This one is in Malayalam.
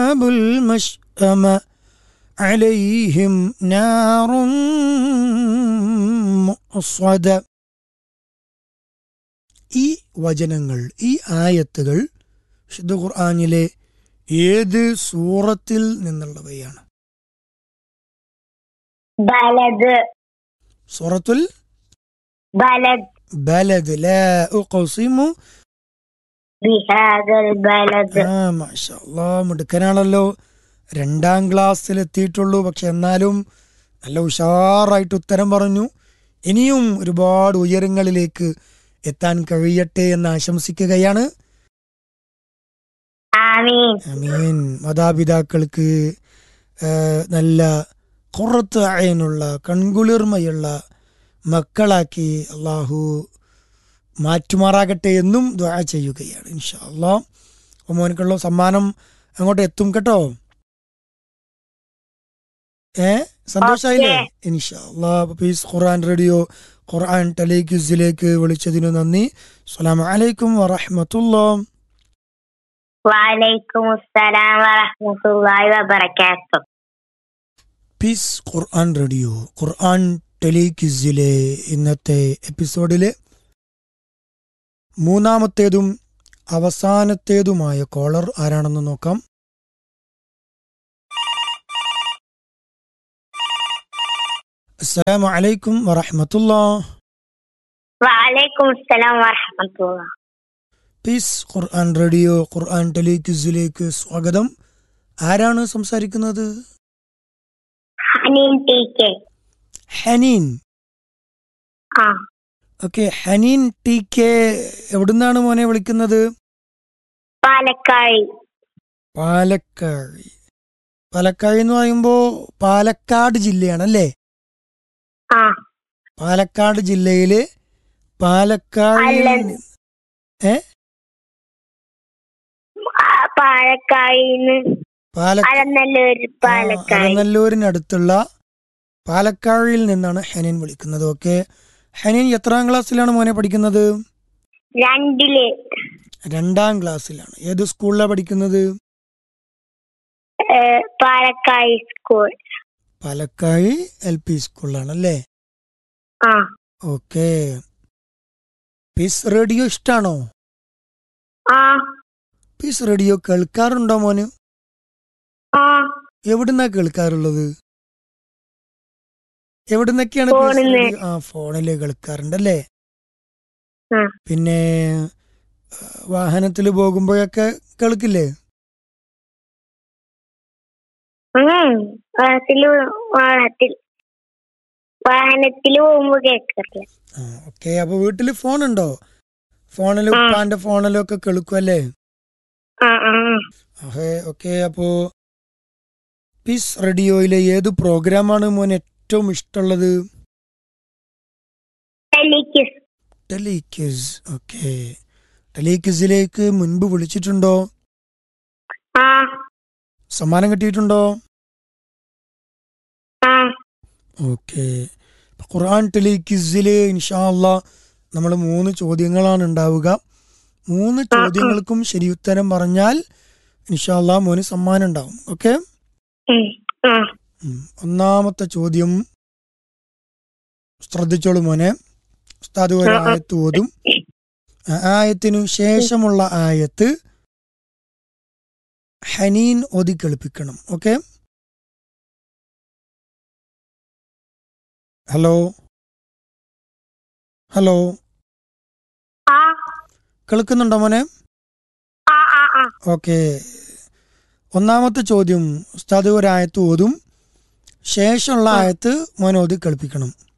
أصحاب المشأمة عليهم نار مؤصدة ഈ വചനങ്ങൾ ഈ ആയത്തുകൾ വിശുദ്ധ ഖുർആാനിലെ ഏത് സൂറത്തിൽ നിന്നുള്ളവയാണ് ബലദ് സൂറത്തുൽ ബലദ് ബലദ് ലാ ഉഖസിമു ബിഹാദൽ ബലദ് ആ മാഷാ അല്ലാ മിടുക്കനാണല്ലോ രണ്ടാം ക്ലാസ്സിൽ എത്തിയിട്ടുള്ളൂ പക്ഷെ എന്നാലും നല്ല ഉഷാറായിട്ട് ഉത്തരം പറഞ്ഞു ഇനിയും ഒരുപാട് ഉയരങ്ങളിലേക്ക് എത്താൻ കഴിയട്ടെ എന്ന് ആശംസിക്കുകയാണ് ആമീൻ അമീൻ മാതാപിതാക്കൾക്ക് ആ, നല്ല കുറത്ത് അയനുള്ള കൺകുളിർമയുള്ള മക്കളാക്കി അള്ളാഹു മാറ്റുമാറാകട്ടെ എന്നും ദ്വാ ചെയ്യുകയാണ് ഇൻഷാ അള്ളാ അപ്പോൾ മോനക്കുള്ള സമ്മാനം അങ്ങോട്ട് എത്തും കേട്ടോ ഏ സന്തോഷായില്ലേ ഇൻഷാ അള്ളാ അപ്പോൾ പീസ് ഖുർആൻ റേഡിയോ ഖുർആൻ ടെലിക്യൂസിലേക്ക് വിളിച്ചതിന് നന്ദി അസ്സലാമു അലൈക്കും വറഹ്മത്തുള്ളാ വലൈക്കും അസ്സലാം വറഹ്മത്തുള്ളാഹി വബറകാതുഹു പീസ് ഖുർആൻ റേഡിയോ ഖുർആൻ ടെലിക്വിസിലെ ഇന്നത്തെ എപ്പിസോഡിലെ മൂന്നാമത്തേതും അവസാനത്തേതുമായ കോളർ ആരാണെന്ന് നോക്കാം അസ്സലാമു അലൈക്കും വറഹ്മത്തുള്ളാ വലൈക്കും അസ്സലാം വറഹ്മത്തുള്ളാഹി പീസ് ഖുർആൻ റേഡിയോ ഖുർആൻ ടെലിക്വിസിലേക്ക് സ്വാഗതം ആരാണ് സംസാരിക്കുന്നത് ഹനീൻ ടി കെ ഹനീൻ ആ ഓക്കെ ഹനീൻ ടി കെ എവിടുന്നാണ് മോനെ വിളിക്കുന്നത് പാലക്കാട് പാലക്കാട് പാലക്കാട് എന്ന് പറയുമ്പോ പാലക്കാട് ജില്ലയാണല്ലേ ആ പാലക്കാട് ജില്ലയിലെ പാലക്കാട് അല്ല. ഏ ആ, പാലക്കാടിന്ന് പാലക്കാട് അലനല്ലൂർ പാലക്കാട് അരനല്ലൂരിനടുത്തുള്ള പാലക്കാടിൽ നിന്നാണ് ഹനീൻ വിളിക്കുന്നത് ഓക്കെ ഹനീൻ എത്രാം ക്ലാസ്സിലാണ് മോനെ പഠിക്കുന്നത് രണ്ടില് രണ്ടാം ക്ലാസ്സിലാണ് ഏത് സ്കൂളിലാണ് പഠിക്കുന്നത് ഏ, Palakkad school Palakkad L P സ്കൂളിലാണല്ലേ ആ ഓക്കെ പീസ് റേഡിയോ ഇഷ്ടാണോ ആ പീസ് റേഡിയോ കേൾക്കാറുണ്ടോ മോന് ആ എവിടുന്നാ കേൾക്കാറുള്ളത് എവിടുന്നൊക്കെയാണ് പീസ് ഫോണിന്ന്. റേഡിയോ ആ ഫോണില് കേൾക്കാറുണ്ടല്ലേ ആ. പിന്നെ വാഹനത്തിൽ പോകുമ്പോഴൊക്കെ കേൾക്കില്ലേ ഉം. വാഹനത്തില് വാഹനത്തിൽ വാഹനത്തില് പോകുമ്പോ കേൾക്കാറില്ല ആ ഓക്കെ അപ്പൊ വീട്ടില് ഫോണുണ്ടോ ഫോണില് ആ. ഉപ്പാന്റെ ഫോണിലും ഒക്കെ കേൾക്കുമല്ലേ ആ ആ ഓക്കെ അപ്പോ പീസ് റേഡിയോയിലെ ഏത് പ്രോഗ്രാമാണ് മോൻ ഏറ്റവും ഇഷ്ടമുള്ളത് ടെലിക്കിസ് ടെലിക്യൂസ് ഓക്കെ ടെലിക്യൂസിലേക്ക് മുൻപ് വിളിച്ചിട്ടുണ്ടോ ആ സമ്മാനം കിട്ടിയിട്ടുണ്ടോ ആ ഓക്കെ ഖുർആൻ ടെലിക്യൂസില് ഇൻഷാല്ല നമ്മൾ മൂന്ന് ചോദ്യങ്ങളാണ് ഉണ്ടാവുക മൂന്ന് ചോദ്യങ്ങൾക്കും ശരിയുത്തരം പറഞ്ഞാൽ ഇൻഷാല്ല മോന് സമ്മാനം ഉണ്ടാവും ഓക്കെ ഉം. ആ ഒന്നാമത്തെ ചോദ്യം ശ്രദ്ധിച്ചോളൂ മോനെ ഉസ്താദ് ഒരു ആ, ആ. ആയത്ത് ഓതും ആ ആയത്തിനു ശേഷമുള്ള ആയത്ത് ഹനീൻ ഓതി കേൾപ്പിക്കണം ഓക്കെ ഹലോ ഹലോ ആ കേൾക്കുന്നുണ്ടോ മോനെ ആ ആ ആ ഓക്കെ ഒന്നാമത്തെ ചോദ്യം ഉസ്താദ് ഒരു ആയത്ത് ഓതും ശേഷമുള്ള ആയത്ത് മോൻ ഓതി കേൾപ്പിക്കണം